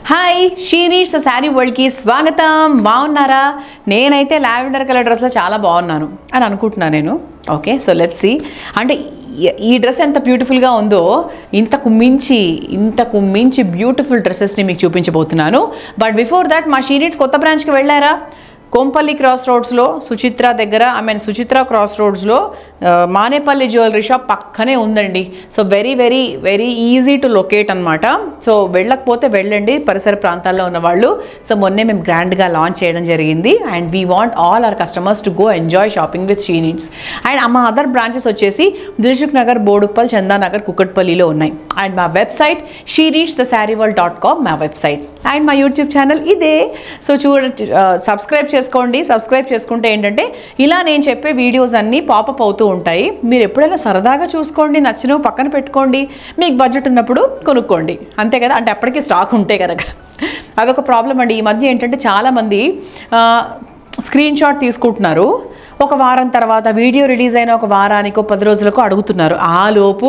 hi she needs saree వరల్డ్కి స్వాగతం బాగున్నారా నేనైతే లావెండర్ కలర్ డ్రెస్లో చాలా బాగున్నాను అని అనుకుంటున్నాను నేను ఓకే సో లెట్స్ సి అంటే ఈ- ఈ డ్రెస్ ఎంత బ్యూటిఫుల్గా ఉందో ఇంతకు మించి ఇంతకు మించి బ్యూటిఫుల్ డ్రెస్సెస్ని మీకు చూపించబోతున్నాను బట్ బిఫోర్ దాట్ మా షీ నీడ్స్ కొత్త బ్రాంచ్కి వెళ్ళారా కోంపల్లి క్రాస్ రోడ్స్లో సుచిత్ర దగ్గర ఐ మీన్ సుచిత్ర క్రాస్ రోడ్స్లో ఆ, మానేపల్లి జ్యువెలరీ షాప్ పక్కనే ఉందండి so very very very easy to locate అనమాట సో వెళ్ళకపోతే వెళ్ళండి పరిసర ప్రాంతాల్లో ఉన్న వాళ్ళు సో మొన్నే మేము గ్రాండ్గా లాంచ్ చేయడం జరిగింది and we want all our customers to go enjoy shopping with she needs and మా అదర్ బ్రాంచెస్ వచ్చేసి దిల్సుఖ్ నగర్ బోడుప్పల్ చందానగర్ కుకట్పల్లిలో ఉన్నాయి అండ్ మా website she needs the saree world dot com మా వెబ్సైట్ అండ్ మా యూట్యూబ్ ఛానల్ ఇదే సో చూడ సబ్స్క్రైబ్ చేసుకోండి సబ్స్క్రైబ్ చేసుకుంటే ఏంటంటే ఇలా నేను చెప్పే వీడియోస్ అన్నీ పాపప్ అవుతూ ఉంటాయి మీరు ఎప్పుడైనా సరదాగా చూసుకోండి నచ్చినవి పక్కన పెట్టుకోండి మీకు బడ్జెట్ ఉన్నప్పుడు కొనుక్కోండి అంతే కదా అంటే అప్పటికి స్టాక్ ఉంటే కనుక అదొక ప్రాబ్లం అండి ఈ మధ్య ఏంటంటే చాలామంది స్క్రీన్ షాట్ తీసుకుంటున్నారు ఒక వారం తర్వాత వీడియో రిలీజ్ అయిన ఒక వారానికో పది రోజులకు అడుగుతున్నారు ఆ లోపు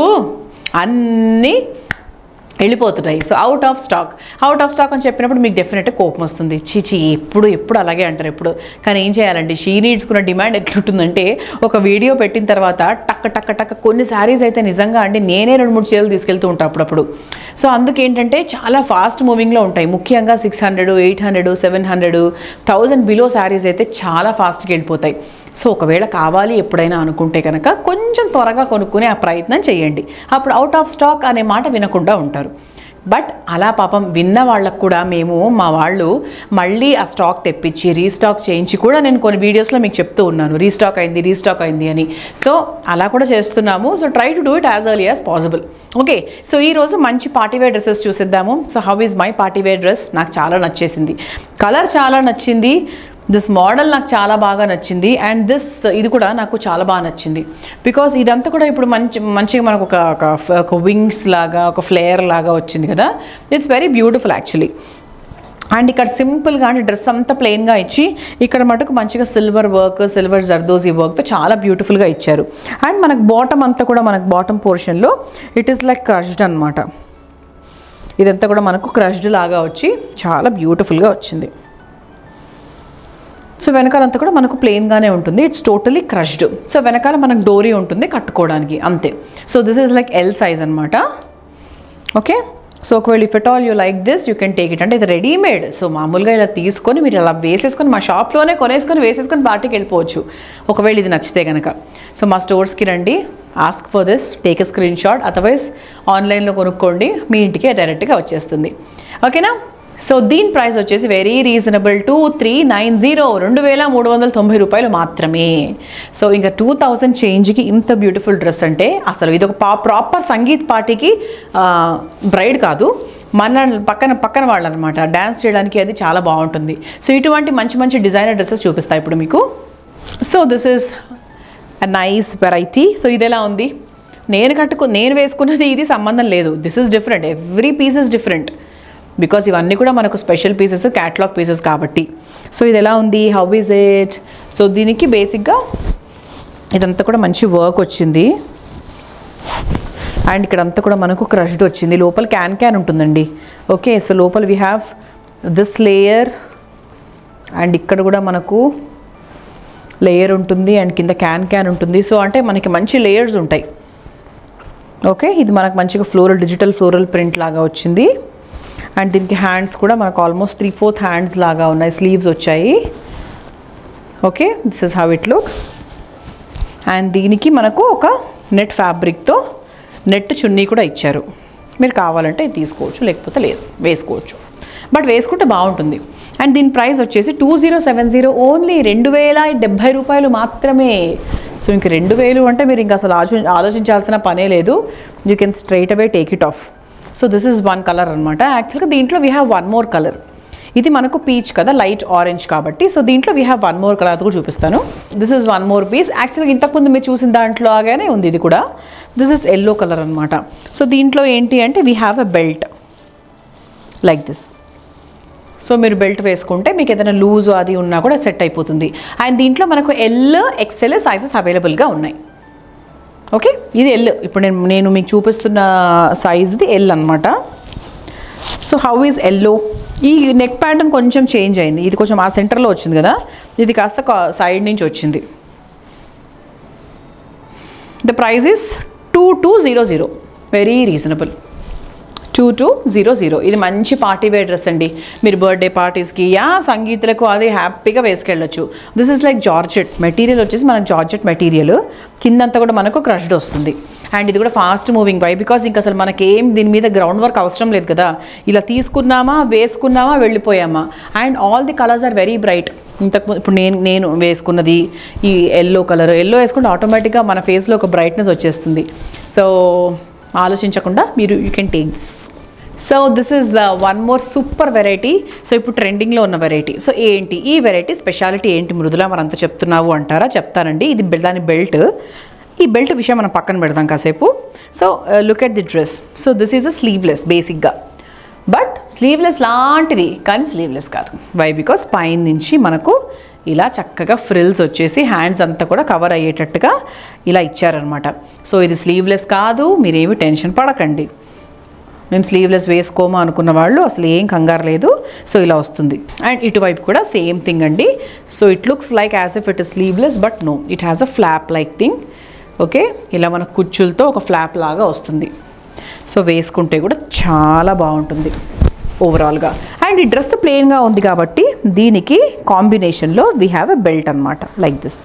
అన్నీ వెళ్ళిపోతున్నాయి so out of stock out of stock అని చెప్పినప్పుడు మీకు డెఫినెట్గా కోపం వస్తుంది చీచి ఎప్పుడు ఎప్పుడు అలాగే అంటారు ఎప్పుడు కానీ ఏం చేయాలండి షీ నీడ్స్కున్న డిమాండ్ ఎట్లుంటుందంటే ఒక వీడియో పెట్టిన తర్వాత టక్ టక్ టక్ కొన్ని శారీస్ అయితే నిజంగా అండి నేనే రెండు మూడు చీరలు తీసుకెళ్తూ ఉంటాను అప్పుడప్పుడు సో అందుకేంటంటే చాలా ఫాస్ట్ మూవింగ్లో ఉంటాయి ముఖ్యంగా six hundred eight hundred seven hundred thousand below sarees అయితే చాలా ఫాస్ట్గా వెళ్ళిపోతాయి సో ఒకవేళ కావాలి ఎప్పుడైనా అనుకుంటే కనుక కొంచెం త్వరగా కొనుక్కునే ఆ ప్రయత్నం చేయండి అప్పుడు అవుట్ ఆఫ్ స్టాక్ అనే మాట వినకుండా ఉంటారు బట్ అలా పాపం విన్న వాళ్ళకు కూడా మేము మా వాళ్ళు మళ్ళీ ఆ స్టాక్ తెప్పించి రీస్టాక్ చేయించి కూడా నేను కొన్ని వీడియోస్లో మీకు చెప్తూ ఉన్నాను రీస్టాక్ అయింది రీస్టాక్ అయింది అని సో అలా కూడా చేస్తున్నాము so try to do it as early as possible okay so ఈరోజు మంచి పార్టీవేర్ డ్రెస్సెస్ చూసేద్దాము so how is my partywear dress నాకు చాలా నచ్చేసింది కలర్ చాలా నచ్చింది దిస్ మోడల్ నాకు చాలా బాగా నచ్చింది అండ్ దిస్ ఇది కూడా నాకు చాలా బాగా నచ్చింది బికాస్ ఇదంతా కూడా ఇప్పుడు మంచి మంచిగా మనకు ఒక ఒక- ఒక వింగ్స్ లాగా ఒక ఫ్లేయర్ లాగా వచ్చింది కదా it's very beautiful actually and ఇక్కడ సింపుల్గా అంటే డ్రెస్ అంతా ప్లెయిన్గా ఇచ్చి ఇక్కడ మటుకు మంచిగా సిల్వర్ వర్క్ సిల్వర్ జర్దోజీ వర్క్తో చాలా బ్యూటిఫుల్గా ఇచ్చారు అండ్ మనకు బాటమ్ అంతా కూడా మనకు బాటమ్ పోర్షన్లో ఇట్ ఈస్ లైక్ క్రష్డ్ అనమాట ఇదంతా కూడా మనకు క్రష్డ్ లాగా వచ్చి చాలా బ్యూటిఫుల్గా వచ్చింది సో వెనకాలంతా కూడా మనకు ప్లెయిన్గానే ఉంటుంది ఇట్స్ టోటలీ క్రష్డ్ సో వెనకాల మనకు డోరీ ఉంటుంది కట్టుకోవడానికి అంతే so this is like L size అనమాట ఓకే సో ఒకవేళ if at all you like this you can take it అంటే ఇది రెడీమేడ్ సో మామూలుగా ఇలా తీసుకొని మీరు అలా వేసేసుకొని మా షాప్లోనే కొనేసుకొని వేసేసుకొని పార్టీకి వెళ్ళిపోవచ్చు ఒకవేళ ఇది నచ్చితే కనుక సో మా స్టోర్స్కి రండి ask for this take a screenshot otherwise ఆన్లైన్లో కొనుక్కోండి మీ ఇంటికే డైరెక్ట్గా వచ్చేస్తుంది ఓకేనా సో దీని ప్రైస్ వచ్చేసి very reasonable two three nine zero రెండు వేల మూడు వందల తొంభై రూపాయలు మాత్రమే సో ఇంకా టూ థౌజండ్ చేంజ్కి ఇంత బ్యూటిఫుల్ డ్రెస్ అంటే అసలు ఇది ఒక పా ప్రాపర్ సంగీత్ పార్టీకి బ్రైడ్ కాదు మన పక్కన పక్కన వాళ్ళు అనమాట డ్యాన్స్ చేయడానికి అది చాలా బాగుంటుంది సో ఇటువంటి మంచి మంచి డిజైనర్ డ్రెస్సెస్ చూపిస్తాయి ఇప్పుడు మీకు so this is a nice variety so ఇది ఎలా ఉంది నేను కట్టుకు నేను వేసుకున్నది ఇది సంబంధం లేదు this is different every piece is different because ఇవన్నీ కూడా మనకు స్పెషల్ పీసెస్ క్యాట్లాగ్ పీసెస్ కాబట్టి సో ఇది ఎలా ఉంది హౌ ఈజ్ ఇట్ సో దీనికి బేసిక్గా ఇదంతా కూడా మంచి వర్క్ వచ్చింది అండ్ ఇక్కడ అంతా కూడా మనకు క్రష్డ్ వచ్చింది లోపల క్యాన్ క్యాన్ ఉంటుందండి ఓకే సో లోపల we have this layer and ఇక్కడ కూడా మనకు లేయర్ ఉంటుంది అండ్ కింద క్యాన్ క్యాన్ ఉంటుంది సో అంటే మనకి మంచి లేయర్స్ ఉంటాయి ఓకే ఇది మనకు మంచిగా ఫ్లోరల్ డిజిటల్ ఫ్లోరల్ ప్రింట్ లాగా వచ్చింది అండ్ దీనికి హ్యాండ్స్ కూడా మనకు ఆల్మోస్ట్ త్రీ ఫోర్త్ హ్యాండ్స్ లాగా ఉన్నాయి స్లీవ్స్ వచ్చాయి okay this is how it looks and దీనికి మనకు ఒక నెట్ ఫ్యాబ్రిక్తో నెట్ చున్నీ కూడా ఇచ్చారు మీరు కావాలంటే ఇది తీసుకోవచ్చు లేకపోతే లేదు వేసుకోవచ్చు బట్ వేసుకుంటే బాగుంటుంది అండ్ దీని ప్రైస్ వచ్చేసి two zero seven zero only రెండు వేల డెబ్భై రూపాయలు మాత్రమే సో ఇంక రెండు వేలు అంటే మీరు ఇంకా అసలు ఆలో ఆలోచించాల్సిన పనే లేదు you can straight away take it off so this is one colour అనమాట యాక్చువల్గా దీంట్లో we have one more colour ఇది మనకు పీచ్ కదా లైట్ ఆరెంజ్ కాబట్టి సో దీంట్లో we have one more colour కూడా చూపిస్తాను this is one more piece యాక్చువల్గా ఇంతకుముందు మీరు చూసిన దాంట్లో లాగానే ఉంది ఇది కూడా దిస్ ఇస్ ఎల్లో కలర్ అనమాట సో దీంట్లో ఏంటి అంటే we have a belt like this so మీరు బెల్ట్ వేసుకుంటే మీకు ఏదైనా లూజ్ అది ఉన్నా కూడా సెట్ అయిపోతుంది అండ్ దీంట్లో మనకు ఎల్ ఎక్సెల్ సైజెస్ అవైలబుల్గా ఉన్నాయి ఓకే ఇది ఎల్ ఇప్పుడు నేను నేను మీకు చూపిస్తున్న సైజ్ది ఎల్ అనమాట సో హౌ ఈజ్ ఎల్లో ఈ నెక్ ప్యాటర్న్ కొంచెం చేంజ్ అయింది ఇది కొంచెం ఆ సెంటర్లో వచ్చింది కదా ఇది కాస్త సైడ్ నుంచి వచ్చింది the price is two two zero zero very reasonable two two zero zero ఇది మంచి పార్టీ వేర్ డ్రెస్ అండి మీరు బర్త్డే పార్టీస్కి యా సంగీతులకు అది హ్యాపీగా వేసుకెళ్ళొచ్చు this is like georgette material వచ్చేసి మనకు జార్జెట్ మెటీరియల్ కిందంతా కూడా మనకు క్రష్డ్ వస్తుంది అండ్ ఇది కూడా ఫాస్ట్ మూవింగ్ వై బికాస్ ఇంకా అసలు మనకేం దీని మీద గ్రౌండ్ వర్క్ అవసరం లేదు కదా ఇలా తీసుకున్నామా వేసుకున్నామా వెళ్ళిపోయామా and all the colours are very bright ఇంతకు ముందు- ఇప్పుడు నేను నేను వేసుకున్నది ఈ ఎల్లో కలర్ ఎల్లో వేసుకుంటే ఆటోమేటిక్గా మన ఫేస్లో ఒక బ్రైట్నెస్ వచ్చేస్తుంది సో ఆలోచించకుండా మీరు you can take this so this is one more super variety so ఇప్పుడు ట్రెండింగ్లో ఉన్న వెరైటీ సో ఏంటి ఈ వెరైటీ స్పెషాలిటీ ఏంటి మృదులా మరి అంత చెప్తున్నావు అంటారా చెప్తానండి ఇది బెల్- దాని బెల్ట్ ఈ బెల్ట్ విషయం మనం పక్కన పెడదాం కాసేపు so look at the dress so this is a sleeveless బేసిక్గా బట్ స్లీవ్లెస్ లాంటిది కానీ స్లీవ్లెస్ కాదు వై బికాస్ పైన నుంచి మనకు ఇలా చక్కగా ఫ్రిల్స్ వచ్చేసి హ్యాండ్స్ అంతా కూడా కవర్ అయ్యేటట్టుగా ఇలా ఇచ్చారనమాట సో ఇది స్లీవ్లెస్ కాదు మీరేమి టెన్షన్ పడకండి మేము స్లీవ్లెస్ వేసుకోమా అనుకున్న వాళ్ళు అసలు ఏం కంగారు లేదు సో ఇలా వస్తుంది అండ్ ఇటువైపు కూడా సేమ్ థింగ్ అండి so it looks like as if it is sleeveless but no it has a flap like thing okay ఇలా మన కుచ్చులతో ఒక ఫ్లాప్ లాగా వస్తుంది సో వేసుకుంటే కూడా చాలా బాగుంటుంది ఓవరాల్గా అండ్ ఈ డ్రెస్ ప్లెయిన్గా ఉంది కాబట్టి దీనికి కాంబినేషన్లో వీ హ్యావ్ ఎ బెల్ట్ అనమాట లైక్ దిస్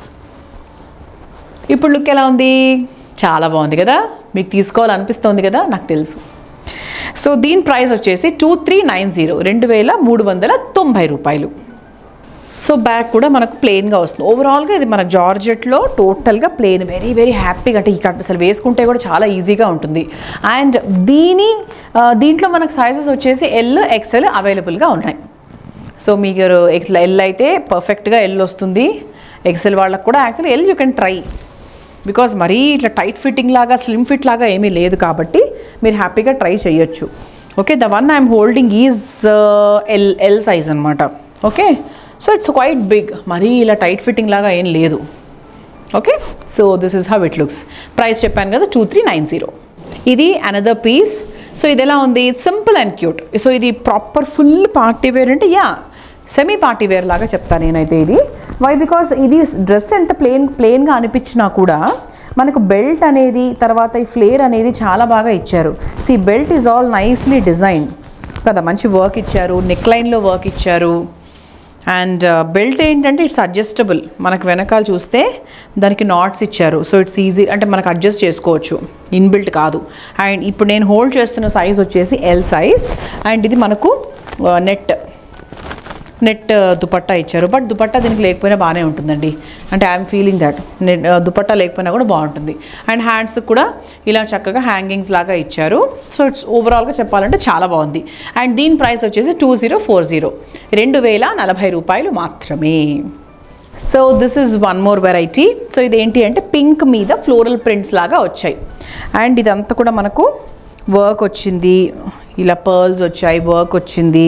ఇప్పుడు లుక్ ఎలా ఉంది చాలా బాగుంది కదా మీకు తీసుకోవాలనిపిస్తుంది కదా నాకు తెలుసు సో దీని ప్రైస్ వచ్చేసి టూ త్రీ నైన్ జీరో రెండు వేల మూడు వందల తొంభై రూపాయలు సో బ్యాగ్ కూడా మనకు ప్లెయిన్గా వస్తుంది ఓవరాల్గా ఇది మన జార్జెట్లో టోటల్గా ప్లెయిన్ వెరీ వెరీ హ్యాపీగా అంటే ఈ కట్ అసలు వేసుకుంటే కూడా చాలా ఈజీగా ఉంటుంది అండ్ దీని ఆ, దీంట్లో మనకు సైజెస్ వచ్చేసి ఎల్ ఎక్సెల్ అవైలబుల్గా ఉన్నాయి సో మీకు ఎక్స్ ఎల్ అయితే పర్ఫెక్ట్గా ఎల్ వస్తుంది ఎక్సెల్ వాళ్ళకి కూడా actually L you can try because మరీ ఇట్లా టైట్ ఫిట్టింగ్ లాగా స్లిమ్ ఫిట్ లాగా ఏమీ లేదు కాబట్టి మీరు హ్యాపీగా ట్రై చేయొచ్చు okay the one I'm holding is L L size అనమాట okay so it's quite big మరీ ఇలా టైట్ ఫిట్టింగ్ లాగా ఏం లేదు okay so this is how it looks price చెప్పాను కదా టూ త్రీ నైన్ జీరో ఇది అనదర్ పీస్ సో ఇది ఎలా ఉంది సింపుల్ అండ్ క్యూట్ సో ఇది ప్రాపర్ ఫుల్ పార్టీ వేర్ అంటే యా సెమీ పార్టీ వేర్ లాగా చెప్తాను నేనైతే ఇది వై బికాస్ ఇది డ్రెస్ ఎంత ప్లెయిన్ ప్లెయిన్గా అనిపించినా కూడా మనకు బెల్ట్ అనేది తర్వాత ఈ ఫ్లేర్ అనేది చాలా బాగా ఇచ్చారు see belt is all nicely design కదా మంచి వర్క్ ఇచ్చారు నెక్ లైన్లో వర్క్ ఇచ్చారు అండ్ బెల్ట్ ఏంటంటే ఇట్స్ అడ్జస్టబుల్ మనకు వెనకాల చూస్తే దానికి నాట్స్ ఇచ్చారు సో ఇట్స్ ఈజీ అంటే మనకు అడ్జస్ట్ చేసుకోవచ్చు ఇన్బిల్ట్ కాదు అండ్ ఇప్పుడు నేను హోల్డ్ చేస్తున్న సైజ్ వచ్చేసి ఎల్ సైజ్ అండ్ ఇది మనకు నెట్ నెట్ దుపట్టా ఇచ్చారు బట్ దుపట్టా దీనికి లేకపోయినా బాగానే ఉంటుందండి అంటే I'm feeling that net dupatta లేకపోయినా కూడా బాగుంటుంది అండ్ హ్యాండ్స్కి కూడా ఇలా చక్కగా హ్యాంగింగ్స్ లాగా ఇచ్చారు సో ఇట్స్ ఓవరాల్గా చెప్పాలంటే చాలా బాగుంది అండ్ దీని ప్రైస్ వచ్చేసి టూ జీరో ఫోర్ జీరో రెండు వేల నలభై రూపాయలు మాత్రమే so this is one more variety so ఇదేంటి అంటే పింక్ మీద ఫ్లోరల్ ప్రింట్స్ లాగా వచ్చాయి అండ్ ఇదంతా కూడా మనకు వర్క్ వచ్చింది ఇలా పర్ల్స్ వచ్చాయి వర్క్ వచ్చింది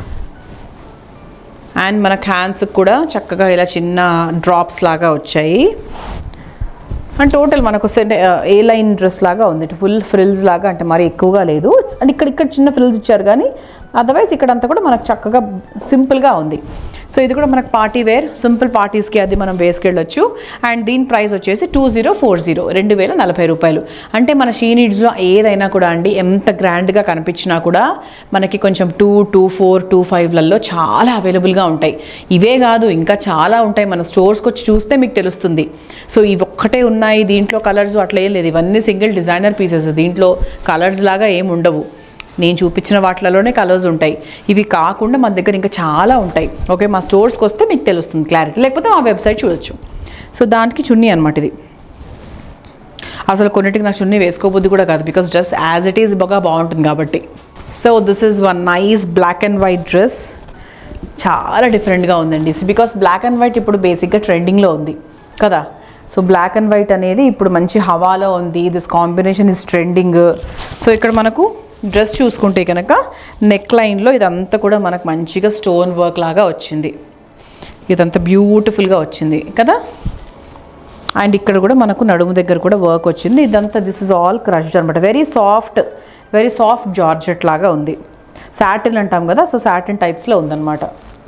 అండ్ మన హ్యాండ్స్కి కూడా చక్కగా ఇలా చిన్న డ్రాప్స్ లాగా వచ్చాయి అండ్ టోటల్ మనకు ఏ లైన్ డ్రెస్ లాగా ఉంది ఫుల్ ఫ్రిల్స్ లాగా అంటే మరి ఎక్కువగా లేదు అండ్ ఇక్కడ ఇక్కడ చిన్న ఫ్రిల్స్ ఇచ్చారు కానీ అదర్వైజ్ ఇక్కడంతా కూడా మనకు చక్కగా సింపుల్గా ఉంది సో ఇది కూడా మనకు పార్టీ వేర్ సింపుల్ పార్టీస్కి అది మనం వేసుకెళ్ళొచ్చు అండ్ దీని ప్రైస్ వచ్చేసి టూ జీరో ఫోర్ జీరో రెండు వేల నలభై రూపాయలు అంటే మన షీ నీడ్స్లో ఏదైనా కూడా అండి ఎంత గ్రాండ్గా కనిపించినా కూడా మనకి కొంచెం టూ టూ ఫోర్ టూ ఫైవ్లలో చాలా అవైలబుల్గా ఉంటాయి ఇవే కాదు ఇంకా చాలా ఉంటాయి మన స్టోర్స్కి వచ్చి చూస్తే మీకు తెలుస్తుంది సో ఇవి ఒక్కటే ఉన్నాయి దీంట్లో కలర్స్ అట్లా ఏం లేదు ఇవన్నీ సింగిల్ డిజైనర్ పీసెస్ దీంట్లో కలర్స్ లాగా ఏం ఉండవు నేను చూపించిన వాటిలోనే కలర్స్ ఉంటాయి ఇవి కాకుండా మన దగ్గర ఇంకా చాలా ఉంటాయి ఓకే మా స్టోర్స్కి వస్తే మీకు తెలుస్తుంది క్లారిటీ లేకపోతే మా వెబ్సైట్ చూడొచ్చు సో దానికి చున్నీ అనమాట ఇది అసలు కొన్నిటికి నా చున్నీ వేసుకోబుద్ది కూడా కాదు because dress as it is బాగా బాగుంటుంది కాబట్టి so this is one nice black and white dress చాలా డిఫరెంట్గా ఉందండి బికాస్ బ్లాక్ అండ్ వైట్ ఇప్పుడు బేసిక్గా ట్రెండింగ్లో ఉంది కదా సో బ్లాక్ అండ్ వైట్ అనేది ఇప్పుడు మంచి హవాలో ఉంది this combination is trending so ఇక్కడ మనకు డ్రెస్ చూసుకుంటే కనుక నెక్ లైన్లో ఇదంతా కూడా మనకు మంచిగా స్టోన్ వర్క్ లాగా వచ్చింది ఇదంతా బ్యూటిఫుల్గా వచ్చింది కదా అండ్ ఇక్కడ కూడా మనకు నడుము దగ్గర కూడా వర్క్ వచ్చింది ఇదంతా దిస్ ఇస్ ఆల్ క్రష్డ్ అనమాట very soft very soft georgette లాగా ఉంది సాటిన్ అంటాం కదా సో సాటిన్ టైప్స్లో ఉందన్నమాట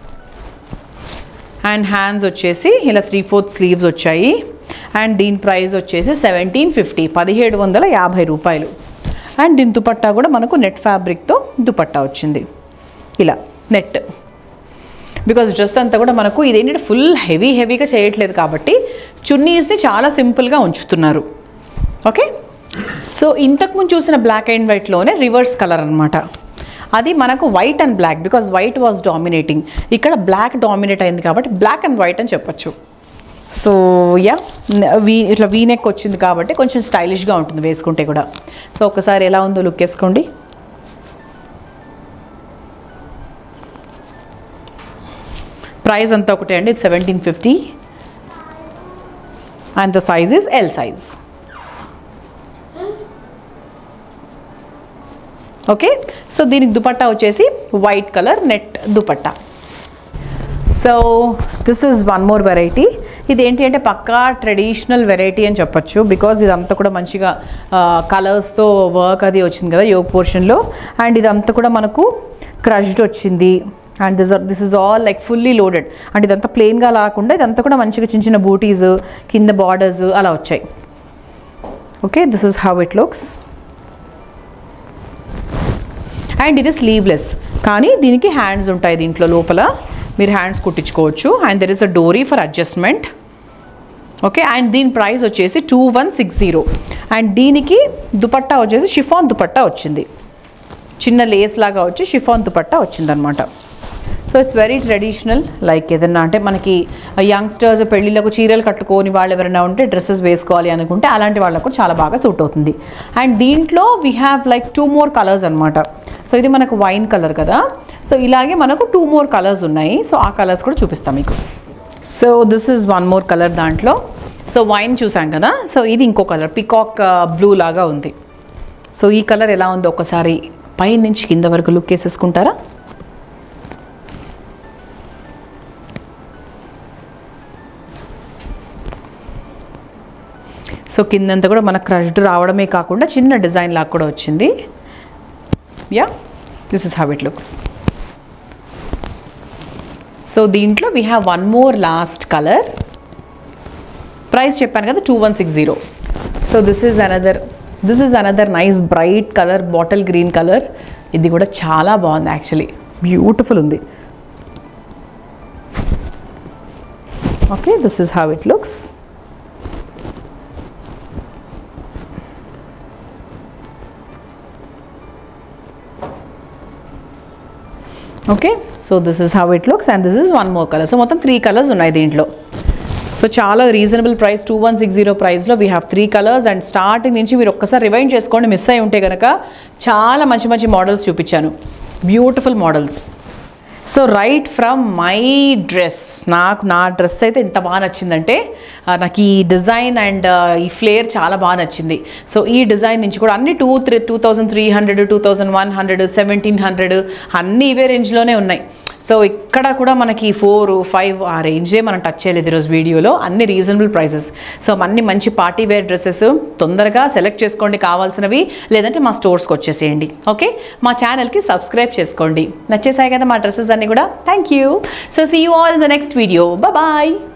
అండ్ హ్యాండ్స్ వచ్చేసి ఇలా త్రీ ఫోర్త్ స్లీవ్స్ వచ్చాయి అండ్ దీని ప్రైస్ వచ్చేసి సెవెంటీన్ ఫిఫ్టీ పదిహేడు వందల యాభై రూపాయలు అండ్ దీని దుపట్టా కూడా మనకు నెట్ ఫ్యాబ్రిక్తో దుపట్టా వచ్చింది ఇలా నెట్ బికాజ్ డ్రెస్ అంతా కూడా మనకు ఇదేంటంటే ఫుల్ హెవీ హెవీగా చేయట్లేదు కాబట్టి చున్నీస్ని చాలా సింపుల్గా ఉంచుతున్నారు ఓకే సో ఇంతకుముందు చూసిన బ్లాక్ అండ్ వైట్లోనే రివర్స్ కలర్ అనమాట అది మనకు white and black because white was dominating ఇక్కడ బ్లాక్ డామినేట్ అయింది కాబట్టి బ్లాక్ అండ్ వైట్ అని చెప్పొచ్చు సో యా వీ ఇట్లా వీనెక్ వచ్చింది కాబట్టి కొంచెం స్టైలిష్గా ఉంటుంది వేసుకుంటే కూడా సో ఒకసారి ఎలా ఉందో లుక్ వేసుకోండి ప్రైస్ అంతా ఒకటే అండి seventeen fifty and the size is L size okay so దీనికి దుపట్టా వచ్చేసి white colour net dupatta so this is one more variety ఇది ఏంటి అంటే పక్కా ట్రెడిషనల్ వెరైటీ అని చెప్పొచ్చు బికాజ్ ఇదంతా కూడా మంచిగా కలర్స్తో వర్క్ అది వచ్చింది కదా యోగ్ పోర్షన్లో అండ్ ఇదంతా కూడా మనకు క్రష్డ్ వచ్చింది and this this is all like fully loaded అంటే ఇదంతా ప్లెయిన్గా లేకుండా ఇదంతా కూడా మంచిగా చిన్న చిన్న బూటీస్ కింద బార్డర్స్ అలా వచ్చాయి okay this is how it looks and ఇది స్లీవ్లెస్ కానీ దీనికి హ్యాండ్స్ ఉంటాయి దీంట్లో లోపల మీరు హ్యాండ్స్ కుట్టించుకోవచ్చు and there is a dori for adjustment okay and దీని ప్రైస్ వచ్చేసి two one six zero and దీనికి దుపట్టా వచ్చేసి షిఫాన్ దుపట్టా వచ్చింది చిన్న లేస్ లాగా వచ్చి షిఫాన్ దుపట్టా వచ్చిందనమాట so it's very traditional like ఏదన్నా అంటే మనకి యంగ్స్టర్స్ పెళ్ళిళ్ళకు చీరలు కట్టుకొని వాళ్ళు ఎవరైనా ఉంటే డ్రెస్సెస్ వేసుకోవాలి అనుకుంటే అలాంటి వాళ్ళకు కూడా చాలా బాగా సూట్ అవుతుంది అండ్ దీంట్లో we have like two more colours అనమాట సో ఇది మనకు వైన్ కలర్ కదా సో ఇలాగే మనకు టూ మోర్ కలర్స్ ఉన్నాయి సో ఆ కలర్స్ కూడా చూపిస్తాం మీకు so this is one more colour దాంట్లో సో వైన్ చూసాం కదా సో ఇది ఇంకో కలర్ పికాక్ బ్లూ లాగా ఉంది సో ఈ కలర్ ఎలా ఉందో ఒకసారి పై నుంచి కింద వరకు లుక్ వేసేసుకుంటారా సో కిందంతా కూడా మన క్రష్డ్ రావడమే కాకుండా చిన్న డిజైన్ లాగా కూడా వచ్చింది yeah this is how it looks so దీంట్లో we have one more last colour price చెప్పాను కదా two one six zero so this is another this is another nice bright colour bottle green colour ఇది కూడా చాలా బాగుంది actually beautiful ఉంది okay this is how it looks okay so this is how it looks and this is one more colour so మొత్తం three colours ఉన్నాయి దీంట్లో so చాలా reasonable price two one six zero ప్రైస్లో we have three colours and starting నుంచి మీరు ఒక్కసారి rewind చేసుకోండి miss అయి ఉంటే కనుక చాలా మంచి మంచి మోడల్స్ చూపించాను beautiful models so right from my dress నాకు నా డ్రెస్ అయితే ఎంత బాగా నచ్చిందంటే ఆ, నాకు ఈ డిజైన్ అండ్ ఈ ఫ్లేర్ చాలా బాగా నచ్చింది సో ఈ డిజైన్ నుంచి కూడా అన్ని two three two thousand three hundred two thousand one hundred seventeen hundred అన్నీ ఇవే రేంజ్లోనే ఉన్నాయి సో ఇక్కడ కూడా మనకి ఫోర్ ఫైవ్ ఆ రేంజే మనం టచ్ చేయలేదు ఈరోజు వీడియోలో అన్ని రీజనబుల్ ప్రైసెస్ సో అన్ని మంచి పార్టీ వేర్ డ్రెస్సెస్ తొందరగా సెలెక్ట్ చేసుకోండి కావాల్సినవి లేదంటే మా స్టోర్స్కి వచ్చేసేయండి ఓకే మా ఛానల్కి సబ్స్క్రైబ్ చేసుకోండి నచ్చేసాయి కదా మా డ్రెస్సెస్ అన్నీ కూడా thank you so see you all in the next video bye